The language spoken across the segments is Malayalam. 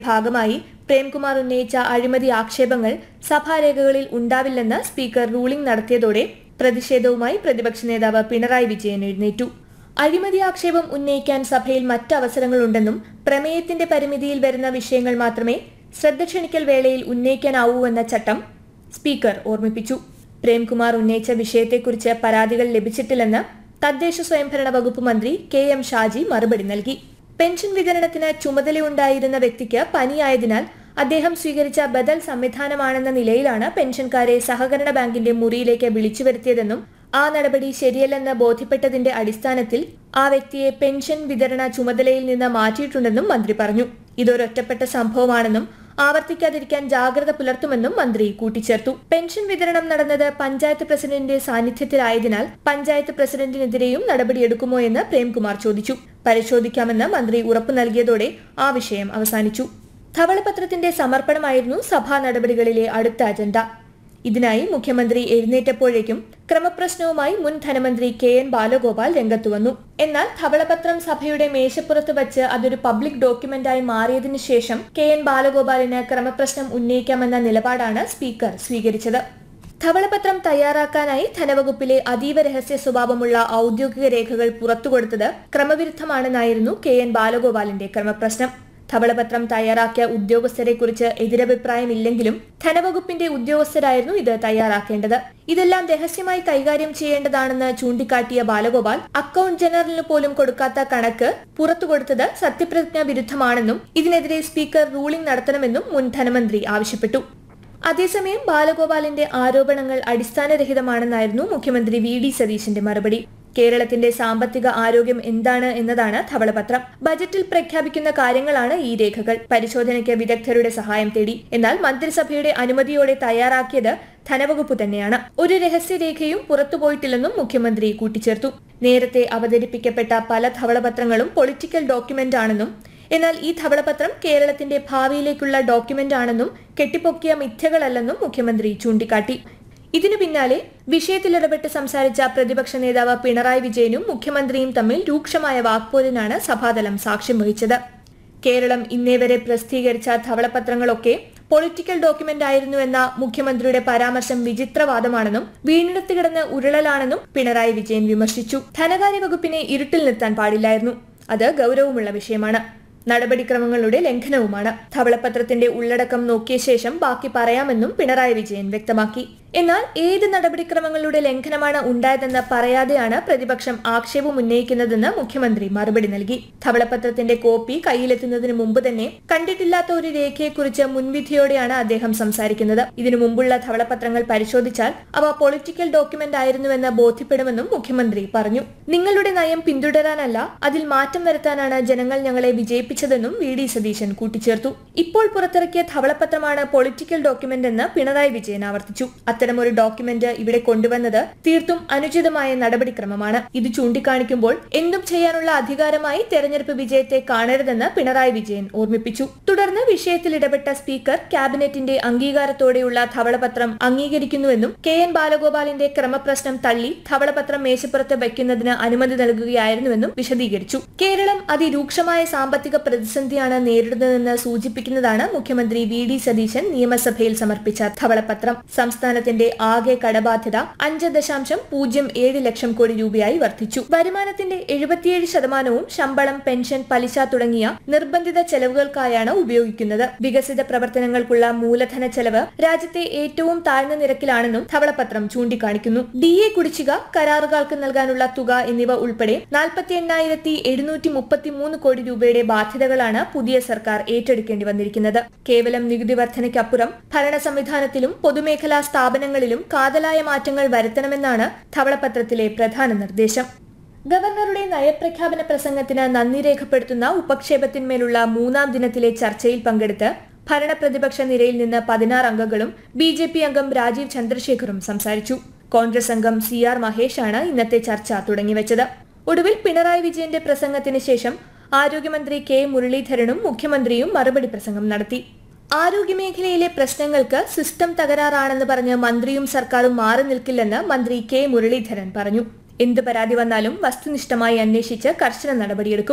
ഭാഗമായി പ്രേംകുമാർ ഉന്നയിച്ച അഴിമതി ആക്ഷേപങ്ങൾ സഭാരേഖകളിൽ ഉണ്ടാവില്ലെന്ന് സ്പീക്കർ റൂളിംഗ് നടത്തിയതോടെ പ്രതിഷേധവുമായി പ്രതിപക്ഷ നേതാവ് പിണറായി വിജയൻ എഴുന്നേറ്റു അഴിമതി ആക്ഷേപം ഉന്നയിക്കാൻ സഭയിൽ മറ്റ് അവസരങ്ങളുണ്ടെന്നും പ്രമേയത്തിന്റെ പരിമിതിയിൽ വരുന്ന വിഷയങ്ങൾ മാത്രമേ ശ്രദ്ധ ക്ഷണിക്കൽ വേളയിൽ ഉന്നയിക്കാനാവൂവെന്ന ചട്ടം സ്പീക്കർ ഓർമ്മിപ്പിച്ചു പ്രേംകുമാർ ഉന്നയിച്ച വിഷയത്തെക്കുറിച്ച് പരാതികൾ ലഭിച്ചിട്ടില്ലെന്ന് തദ്ദേശ സ്വയംഭരണ വകുപ്പ് മന്ത്രി കെ എം ഷാജി മറുപടി നൽകി പെൻഷൻ വിതരണത്തിന് ചുമതലയുണ്ടായിരുന്ന വ്യക്തിക്ക് പനിയായതിനാൽ അദ്ദേഹം സ്വീകരിച്ച ബദൽ സംവിധാനമാണെന്ന നിലയിലാണ് പെൻഷൻകാരെ സഹകരണ ബാങ്കിന്റെ മുറിയിലേക്ക് വിളിച്ചു വരുത്തിയതെന്നും ആ നടപടി ശരിയല്ലെന്ന് ബോധ്യപ്പെട്ടതിന്റെ അടിസ്ഥാനത്തിൽ ആ വ്യക്തിയെ പെൻഷൻ വിതരണ ചുമതലയിൽ നിന്ന് മാറ്റിയിട്ടുണ്ടെന്നും മന്ത്രി പറഞ്ഞു ഇതൊരൊറ്റപ്പെട്ട സംഭവമാണെന്നും ആവർത്തിക്കാതിരിക്കാൻ ജാഗ്രത പുലർത്തുമെന്നും മന്ത്രി കൂട്ടിച്ചേർത്തു പെൻഷൻ വിതരണം നടന്നത് പഞ്ചായത്ത് പ്രസിഡന്റിന്റെ സാന്നിധ്യത്തിലായതിനാൽ പഞ്ചായത്ത് പ്രസിഡന്റിനെതിരെയും നടപടിയെടുക്കുമോ എന്ന് പ്രേംകുമാർ ചോദിച്ചു പരിശോധിക്കാമെന്ന് മന്ത്രി ഉറപ്പു നൽകിയതോടെ ആ വിഷയം അവസാനിച്ചു ധവളപത്രത്തിന്റെ സമർപ്പണമായിരുന്നു സഭാ നടപടികളിലെ അടുത്ത അജണ്ട ഇതിനായി മുഖ്യമന്ത്രി എഴുന്നേറ്റപ്പോഴേക്കും ക്രമപ്രശ്നവുമായി മുൻ ധനമന്ത്രി കെ എൻ ബാലഗോപാൽ രംഗത്തുവന്നു എന്നാൽ ധവളപത്രം സഭയുടെ മേശപ്പുറത്ത് വച്ച് അതൊരു പബ്ലിക് ഡോക്യുമെന്റായി മാറിയതിനു ശേഷം കെ എൻ ബാലഗോപാലിന് ക്രമപ്രശ്നം ഉന്നയിക്കാമെന്ന നിലപാടാണ് സ്പീക്കർ സ്വീകരിച്ചത് ധവളപത്രം തയ്യാറാക്കാനായി ധനവകുപ്പിലെ അതീവ രഹസ്യ സ്വഭാവമുള്ള ഔദ്യോഗിക രേഖകൾ പുറത്തുകൊടുത്തത് ക്രമവിരുദ്ധമാണെന്നായിരുന്നു കെ എൻ ബാലഗോപാലിന്റെ ക്രമപ്രശ്നം ധവളപത്രം തയ്യാറാക്കിയ ഉദ്യോഗസ്ഥരെക്കുറിച്ച് എതിരഭിപ്രായമില്ലെങ്കിലും ധനവകുപ്പിന്റെ ഉദ്യോഗസ്ഥരായിരുന്നു ഇത് തയ്യാറാക്കേണ്ടത് ഇതെല്ലാം രഹസ്യമായി കൈകാര്യം ചെയ്യേണ്ടതാണെന്ന് ചൂണ്ടിക്കാട്ടിയ ബാലഗോപാൽ അക്കൌണ്ട് ജനറലിന് പോലും കൊടുക്കാത്ത കണക്ക് പുറത്തുകൊടുത്തത് സത്യപ്രതിജ്ഞാ വിരുദ്ധമാണെന്നും ഇതിനെതിരെ സ്പീക്കർ റൂളിംഗ് നടത്തണമെന്നും മുൻ ധനമന്ത്രി ആവശ്യപ്പെട്ടു അതേസമയം ബാലഗോപാലിന്റെ ആരോപണങ്ങൾ അടിസ്ഥാനരഹിതമാണെന്നായിരുന്നു മുഖ്യമന്ത്രി വി ഡി സതീശന്റെ മറുപടി കേരളത്തിന്റെ സാമ്പത്തിക ആരോഗ്യം എന്താണ് എന്നതാണ് ധവളപത്രം ബജറ്റിൽ പ്രഖ്യാപിക്കുന്ന കാര്യങ്ങളാണ് ഈ രേഖകൾ പരിശോധനയ്ക്ക് വിദഗ്ധരുടെ സഹായം തേടി എന്നാൽ മന്ത്രിസഭയുടെ അനുമതിയോടെ തയ്യാറാക്കിയത് ധനവകുപ്പ് തന്നെയാണ് ഒരു രഹസ്യരേഖയും പുറത്തുപോയിട്ടില്ലെന്നും മുഖ്യമന്ത്രി കൂട്ടിച്ചേർത്തു നേരത്തെ അവതരിപ്പിക്കപ്പെട്ട പല ധവളപത്രങ്ങളും പൊളിറ്റിക്കൽ ഡോക്യുമെന്റ് ആണെന്നും എന്നാൽ ഈ ധവളപത്രം കേരളത്തിന്റെ ഭാവിയിലേക്കുള്ള ഡോക്യുമെന്റ് ആണെന്നും കെട്ടിപ്പൊക്കിയ മിഥ്യകളല്ലെന്നും മുഖ്യമന്ത്രി ചൂണ്ടിക്കാട്ടി ഇതിനു പിന്നാലെ വിഷയത്തിലിടപെട്ട് സംസാരിച്ച പ്രതിപക്ഷ നേതാവ് പിണറായി വിജയനും മുഖ്യമന്ത്രിയും തമ്മിൽ രൂക്ഷമായ വാക്പോരിനാണ് സഭാതലം സാക്ഷ്യം വഹിച്ചത് കേരളം ഇന്നേവരെ പ്രസിദ്ധീകരിച്ച ധവളപത്രങ്ങളൊക്കെ പൊളിറ്റിക്കൽ ഡോക്യുമെന്റ് ആയിരുന്നുവെന്ന മുഖ്യമന്ത്രിയുടെ പരാമർശം വിചിത്രവാദമാണെന്നും വീണിടത്ത് കിടന്ന് ഉരുളലാണെന്നും പിണറായി വിജയൻ വിമർശിച്ചു ധനകാര്യ വകുപ്പിനെ ഇരുട്ടിൽ നിർത്താൻ പാടില്ലായിരുന്നു അത് ഗൗരവമുള്ള വിഷയമാണ് നടപടിക്രമങ്ങളുടെ ലംഘനവുമാണ് ധവളപത്രത്തിന്റെ ഉള്ളടക്കം നോക്കിയ ശേഷം ബാക്കി പറയാമെന്നും പിണറായി വിജയൻ വ്യക്തമാക്കി എന്നാൽ ഏത് നടപടിക്രമങ്ങളുടെ ലംഘനമാണ് ഉണ്ടായതെന്ന് പറയാതെയാണ് പ്രതിപക്ഷം ആക്ഷേപം ഉന്നയിക്കുന്നതെന്ന് മുഖ്യമന്ത്രി മറുപടി നൽകി ധവളപത്രത്തിന്റെ കോപ്പി കയ്യിലെത്തുന്നതിന് മുമ്പ് തന്നെ കണ്ടിട്ടില്ലാത്ത ഒരു രേഖയെക്കുറിച്ച് മുൻവിധിയോടെയാണ് അദ്ദേഹം സംസാരിക്കുന്നത് ഇതിനു മുമ്പുള്ള ധവളപത്രങ്ങൾ പരിശോധിച്ചാൽ അവ പൊളിറ്റിക്കൽ ഡോക്യുമെന്റ് ആയിരുന്നുവെന്ന് ബോധ്യപ്പെടുമെന്നും മുഖ്യമന്ത്രി പറഞ്ഞു നിങ്ങളുടെ നയം പിന്തുടരാനല്ല അതിൽ മാറ്റം വരുത്താനാണ് ജനങ്ങൾ ഞങ്ങളെ വിജയിപ്പിച്ചതെന്നും വി ഡി സതീശൻ കൂട്ടിച്ചേർത്തു ഇപ്പോൾ പുറത്തിറക്കിയ ധവളപത്രമാണ് പൊളിറ്റിക്കൽ ഡോക്യുമെന്റ് എന്ന് പിണറായി വിജയൻ ആവർത്തിച്ചു അത്തരമൊരു ഡോക്യുമെന്റ് ഇവിടെ കൊണ്ടുവന്നത് തീർത്തും അനുചിതമായ നടപടിക്രമമാണ് ഇത് ചൂണ്ടിക്കാണിക്കുമ്പോൾ എന്തും ചെയ്യാനുള്ള അധികാരമായി തെരഞ്ഞെടുപ്പ് വിജയത്തെ കാണരുതെന്ന് പിണറായി വിജയൻ ഓർമ്മിപ്പിച്ചു തുടർന്ന് വിഷയത്തിൽ ഇടപെട്ട സ്പീക്കർ ക്യാബിനറ്റിന്റെ അംഗീകാരത്തോടെയുള്ള ധവളപത്രം അംഗീകരിക്കുന്നുവെന്നും കെ എൻ ബാലഗോപാലിന്റെ ക്രമപ്രശ്നം തള്ളി ധവളപത്രം മേശപ്പുറത്ത് വയ്ക്കുന്നതിന് അനുമതി നൽകുകയായിരുന്നുവെന്നും വിശദീകരിച്ചു കേരളം അതിരൂക്ഷമായ സാമ്പത്തിക പ്രതിസന്ധിയാണ് നേരിടുന്നതെന്ന് സൂചിപ്പിക്കുന്നതാണ് മുഖ്യമന്ത്രി വി ഡി സതീശൻ നിയമസഭയിൽ സമർപ്പിച്ച ധവളപത്രം സംസ്ഥാനത്തിന്റെ ആകെ കടബാധ്യത അഞ്ച് ദശാംശം പൂജ്യം ഏഴ് ലക്ഷം കോടി രൂപയായി വർദ്ധിച്ചു വരുമാനത്തിന്റെ എഴുപത്തിയേഴ് ശതമാനവും ശമ്പളം പെൻഷൻ പലിശ തുടങ്ങിയ നിർബന്ധിത ചെലവുകൾക്കായാണ് ഉപയോഗിക്കുന്നത് വികസിത പ്രവർത്തനങ്ങൾക്കുള്ള മൂലധന ചെലവ് രാജ്യത്തെ ഏറ്റവും താഴ്ന്ന നിരക്കിലാണെന്നും ധവളപത്രം ചൂണ്ടിക്കാണിക്കുന്നു ഡി എ കുടിശ്ശിക കരാറുകാർക്ക് നൽകാനുള്ള തുക എന്നിവ ഉൾപ്പെടെ നാൽപ്പത്തി എണ്ണായിരത്തി എഴുന്നൂറ്റി മുപ്പത്തിമൂന്ന് കോടി രൂപയുടെ ബാധ്യതകളാണ് പുതിയ സർക്കാർ ഏറ്റെടുക്കേണ്ടി വന്നിരിക്കുന്നത് കേവലം നികുതി വർധനയ്ക്കപ്പുറം ഭരണ സംവിധാനത്തിലും പൊതുമേഖലാ സ്ഥാപനങ്ങളിലും കാതലായ മാറ്റങ്ങൾ വരുത്തണമെന്നാണ് ധവളപത്രത്തിലെ പ്രധാന നിർദ്ദേശം ഗവർണറുടെ നയപ്രഖ്യാപന പ്രസംഗത്തിന് നന്ദി രേഖപ്പെടുത്തുന്ന ഉപക്ഷേപത്തിന്മേലുള്ള മൂന്നാം ദിനത്തിലെ ചർച്ചയിൽ പങ്കെടുത്ത് ഭരണപ്രതിപക്ഷ നിരയിൽ നിന്ന് പതിനാറ് അംഗങ്ങളും ബി ജെ പി അംഗം രാജീവ് ചന്ദ്രശേഖറും സംസാരിച്ചു കോൺഗ്രസ് അംഗം സി ആർ മഹേഷാണ് ഇന്നത്തെ ചർച്ച തുടങ്ങിവെച്ചത് ഒടുവിൽ പിണറായി വിജയന്റെ പ്രസംഗത്തിന് ശേഷം ആരോഗ്യമന്ത്രി കെ മുരളീധരനും മുഖ്യമന്ത്രിയും മറുപടി പ്രസംഗം നടത്തി ആരോഗ്യമേഖലയിലെ പ്രശ്നങ്ങൾക്ക് സിസ്റ്റം തകരാറാണെന്ന് പറഞ്ഞ് മന്ത്രിയും സർക്കാരും മാറി നിൽക്കില്ലെന്ന് മന്ത്രി കെ മുരളീധരൻ പറഞ്ഞു എന്ത് പരാതി വന്നാലും വസ്തുനിഷ്ഠമായി അന്വേഷിച്ച് കർശന നടപടിയെടുക്കും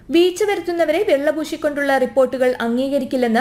വീഴ്ച വരുത്തുന്നവരെ വെള്ളപൂശിക്കൊണ്ടുള്ള റിപ്പോർട്ടുകൾ അംഗീകരിക്കില്ലെന്ന്